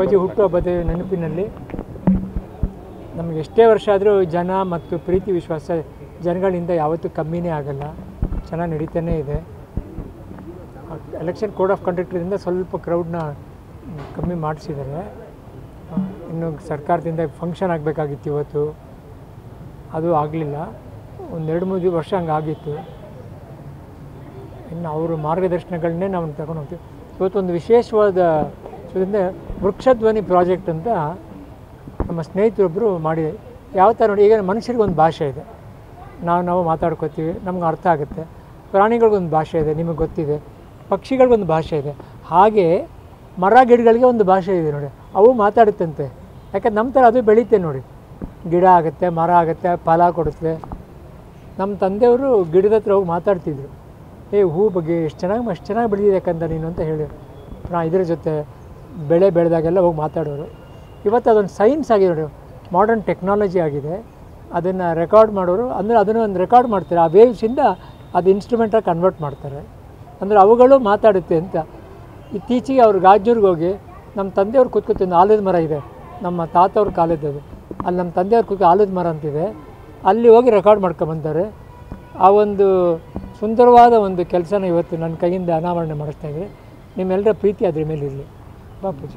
ಅಪ್ಪಾಜಿ ಹುಟ್ಟುಹಬ್ಬದ ನೆನಪಿನಲ್ಲಿ ನಮಗೆ ಎಷ್ಟೇ ವರ್ಷ ಆದರೂ ಜನ ಮತ್ತು ಪ್ರೀತಿ ವಿಶ್ವಾಸ ಜನಗಳಿಂದ ಯಾವತ್ತೂ ಕಮ್ಮಿನೇ ಆಗಲ್ಲ ಚೆನ್ನಾಗಿ ನಡೀತಾನೇ ಇದೆ ಎಲೆಕ್ಷನ್ ಕೋಡ್ ಆಫ್ ಕಂಡಕ್ಟ್ರಿಂದ ಸ್ವಲ್ಪ ಕ್ರೌಡ್ನ ಕಮ್ಮಿ ಮಾಡಿಸಿದ್ದಾರೆ ಇನ್ನು ಸರ್ಕಾರದಿಂದ ಫಂಕ್ಷನ್ ಆಗಬೇಕಾಗಿತ್ತು ಇವತ್ತು ಅದು ಆಗಲಿಲ್ಲ ಒಂದೆರಡು ಮೂರು ವರ್ಷ ಹಂಗೆ ಆಗಿತ್ತು ಇನ್ನು ಅವರು ಮಾರ್ಗದರ್ಶನಗಳನ್ನೇ ನಾವು ತಗೊಂಡು ಹೋಗ್ತೀವಿ ಇವತ್ತೊಂದು ವಿಶೇಷವಾದ ಇದರಿಂದ ವೃಕ್ಷಧ್ವನಿ ಪ್ರಾಜೆಕ್ಟ್ ಅಂತ ನಮ್ಮ ಸ್ನೇಹಿತರೊಬ್ಬರು ಮಾಡಿ ಯಾವ ಥರ ನೋಡಿ ಈಗ ಮನುಷ್ಯರಿಗೆ ಒಂದು ಭಾಷೆ ಇದೆ ನಾವು ನಾವು ಮಾತಾಡ್ಕೋತೀವಿ ನಮ್ಗೆ ಅರ್ಥ ಆಗುತ್ತೆ ಪ್ರಾಣಿಗಳಿಗೊಂದು ಭಾಷೆ ಇದೆ ನಿಮಗೆ ಗೊತ್ತಿದೆ ಪಕ್ಷಿಗಳಿಗೊಂದು ಭಾಷೆ ಇದೆ ಹಾಗೆ ಮರ ಗಿಡಗಳಿಗೆ ಒಂದು ಭಾಷೆ ಇದೆ ನೋಡಿ ಅವು ಮಾತಾಡುತ್ತಂತೆ ಯಾಕಂದ್ರೆ ನಮ್ಮ ಥರ ಅದು ಬೆಳೀತೆ ನೋಡಿ ಗಿಡ ಆಗುತ್ತೆ ಮರ ಆಗುತ್ತೆ ಫಲ ಕೊಡುತ್ತೆ ನಮ್ಮ ತಂದೆಯವರು ಗಿಡದ ಹತ್ರ ಹೋಗಿ ಮಾತಾಡ್ತಿದ್ರು ಏ ಹೂ ಬಗ್ಗೆ ಎಷ್ಟು ಚೆನ್ನಾಗಿ ಅಷ್ಟು ಚೆನ್ನಾಗಿ ಬೆಳೆದಿದೆ ಯಾಕಂತ ನೀನು ಅಂತ ಹೇಳಿ ನಾ ಇದ್ರ ಜೊತೆ ಬೆಳೆ ಬೆಳೆದಾಗೆಲ್ಲ ಹೋಗಿ ಮಾತಾಡೋರು ಇವತ್ತು ಅದೊಂದು ಸೈನ್ಸ್ ಆಗಿದೆ ನೋಡಿ ಮಾಡರ್ನ್ ಟೆಕ್ನಾಲಜಿ ಆಗಿದೆ ಅದನ್ನು ರೆಕಾರ್ಡ್ ಮಾಡೋರು ಅಂದರೆ ಅದನ್ನು ಒಂದು ರೆಕಾರ್ಡ್ ಮಾಡ್ತಾರೆ ಆ ವೇವ್ಸಿಂದ ಅದು ಇನ್ಸ್ಟ್ರೂಮೆಂಟಾಗಿ ಕನ್ವರ್ಟ್ ಮಾಡ್ತಾರೆ ಅಂದರೆ ಅವುಗಳು ಮಾತಾಡುತ್ತೆ ಅಂತ ಇತ್ತೀಚೆಗೆ ಅವ್ರು ಗಾಜೂರ್ಗೆ ಹೋಗಿ ನಮ್ಮ ತಂದೆಯವ್ರು ಕೂತ್ಕೊತಿದ್ದು ಆಲದ ಮರ ಇದೆ ನಮ್ಮ ತಾತವ್ರ ಕಾಲದ್ದು ಅದು ಅಲ್ಲಿ ನಮ್ಮ ತಂದೆಯವ್ರ ಕೂತ್ಕೊ ಆಲದ ಮರ ಅಂತಿದೆ ಅಲ್ಲಿ ಹೋಗಿ ರೆಕಾರ್ಡ್ ಮಾಡ್ಕೊಂಬಂತಾರೆ ಆ ಒಂದು ಸುಂದರವಾದ ಒಂದು ಕೆಲಸನ ಇವತ್ತು ನನ್ನ ಕೈಯಿಂದ ಅನಾವರಣೆ ಮಾಡಿಸ್ತಾ ಇದ್ದಾರೆ ನಿಮ್ಮೆಲ್ಲರ ಪ್ರೀತಿ ಅದ್ರ ಮೇಲೆ ಇರಲಿ ಬಾಪೂಜಿ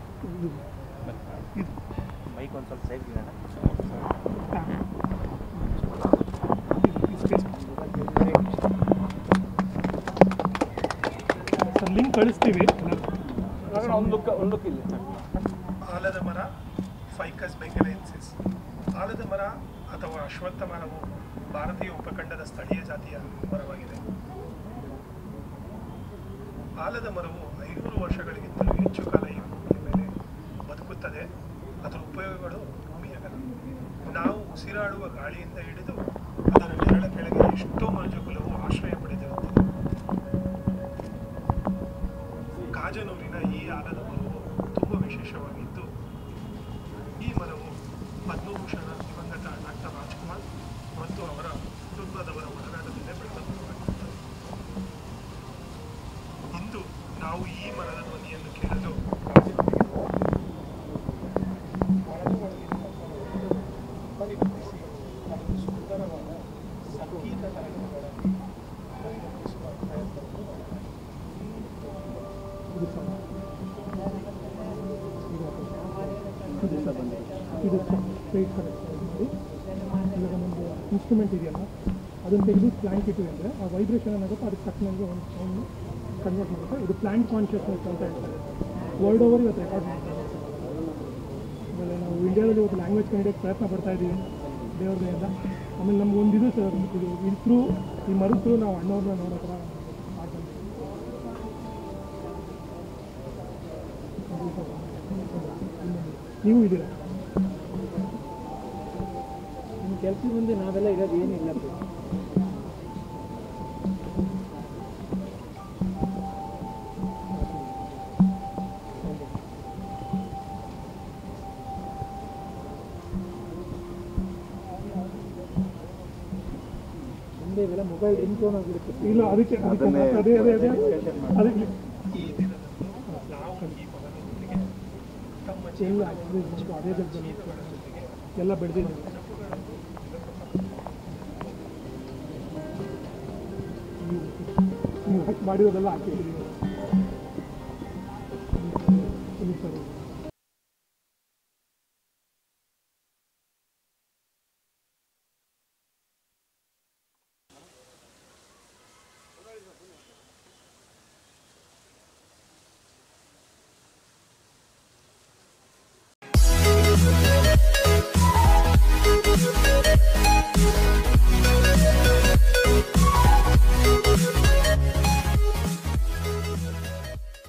ಮೈಕ್ ಒಂದು ಸ್ವಲ್ಪ ಸೈಡ್ ಇಡೋಣ ಸರ್ ಲಿಂಕ್ ಕಳಿಸ್ತೀವಿ ಆಲದ ಮರ ಫೈಕಸ್ ಬೆಂಗಲೆನ್ಸಿಸ್ ಆಲದ ಮರ ಅಥವಾ ಅಶ್ವತ್ಥ ಮರವು ಭಾರತೀಯ ಉಪಖಂಡದ ಸ್ಥಳೀಯ ಜಾತಿಯ ಮರವಾಗಿದೆ ಆಲದ ಮರವು ಐನೂರು ವರ್ಷಗಳಿಗಿಂತಲೂ ಹೆಚ್ಚು ಕಾಲ ಈ ಭೂಮಿಯ ಮೇಲೆ ಬದುಕುತ್ತದೆ ಅದರ ಉಪಯೋಗಗಳು ಭೂಮಿಯಾಗಲ್ಲ ನಾವು ಉಸಿರಾಡುವ ಗಾಳಿಯಿಂದ ಹಿಡಿದು ಅದರ ನೆರಳ ಕೆಳಗೆ ಎಷ್ಟೋ ಮನುಜಕುಲವು ಆಶ್ರಯ ಪಡೆದಿರುತ್ತದೆ ಕಾಜನೂರಿನ ಈ ಆಲದ ಮರವು ತುಂಬ ವಿಶೇಷವಾಗಿದ್ದು ಈ ಮರವು ಪದ್ಮಭೂಷಣ ದಿವಂಗತ ಡಾಕ್ಟರ್ ರಾಜ್ಕುಮಾರ್ ಮತ್ತು ಅವರ ಕುಟುಂಬದವರ ಒಡನಾಟದಿಂದ ಬೆಳೆದ ಮರವಾಗಿರುತ್ತದೆ ಇಂದು ನಾವು ಈ ಮರದ ಧ್ವನಿಯನ್ನು ಕೇಳಲು ಪರಿಗಣಿಸಿ ಅದನ್ನು ಸುಂದರವಾದ ಸಂಗೀತ ತರಂಗಗಳಲ್ಲಿ ಪರಿಗಣಿಸುವ ಪ್ರಯತ್ನವನ್ನು ಇದು ಸ್ಟ್ರೈಟ್ ಕರೆಕ್ಟ್ ಮಾಡಿ ಇವಾಗ ನಮ್ಮದು ಇನ್ಸ್ಟ್ರೂಮೆಂಟ್ ಇದೆಯಲ್ಲ ಅದನ್ನು ತೆಗೆದು ಪ್ಲ್ಯಾಂಕ್ ಇಟ್ಟಿವಿ ಅಂದರೆ ಆ ವೈಬ್ರೇಷನ್ ಏನಾಗುತ್ತೆ ಅದಕ್ಕೆ ತಕ್ಕನಂಗೆ ಒಂದು ಸೌಂಡ್ ಕನ್ವರ್ಟ್ ಮಾಡುತ್ತೆ ಇದು ಪ್ಲ್ಯಾಂಟ್ ಕಾನ್ಷಿಯಸ್ನೆಸ್ ಅಂತ ಹೇಳ್ತಾರೆ ವರ್ಲ್ಡ್ ಓವರ್ ಇವತ್ತು ರೆಕಾರ್ಡ್ ಮಾಡ್ತಾರೆ ಆಮೇಲೆ ನಾವು ಇಂಡಿಯಾದಲ್ಲಿ ಇವತ್ತು ಲ್ಯಾಂಗ್ವೇಜ್ ಕಂಡಿಡಿಯೋಕ್ಕೆ ಪ್ರಯತ್ನ ಪಡ್ತಾ ಇದ್ದೀವಿ ದೇವ್ರ ದಯೆಯಿಂದ ಆಮೇಲೆ ನಮ್ಗೆ ಒಂದು ಇದು ಸರ್ ಇದು ಇದ್ರ ಥ್ರೂ ಈ ಮರದ ಥ್ರೂ ನಾವು ಅಣ್ಣವ್ರನ್ನ ನೋಡೋ ಥರ ಮಾಡ್ಕೊಂತೀವಿ ನೀವು ಇದ್ದೀರಾ ನಿಮ್ಮ ಕೆಲಸ ಮುಂದೆ ನಾವೆಲ್ಲ ಇರೋದು ಏನಿಲ್ಲ ಮುಂದೆ ಇವೆಲ್ಲ ಮೊಬೈಲ್ ರಿಂಗ್ ಟೋನ್ ಆಗಿರುತ್ತೆ ಇಲ್ಲ ಅದಕ್ಕೆ ಅದಕ್ಕೆ ಮಾತ್ರ ಅದೇ ಅದೇ ಅದೇ ಅದಕ್ಕೆ ಈ ದಿನದಂದು ನಾವು ಈ ಮಗನೊಂದಿಗೆ ತಮ್ಮ ಇಲ್ಲ ಅದೇ just ಅದೇ ಜಾಗದಲ್ಲಿ ಎಲ್ಲ ಬೆಳೆದಿದೆ ನೀವು ಹಾಕಿ ಮಾಡಿರೋದೆಲ್ಲ ಹಾಕಿದ್ದೀವಿ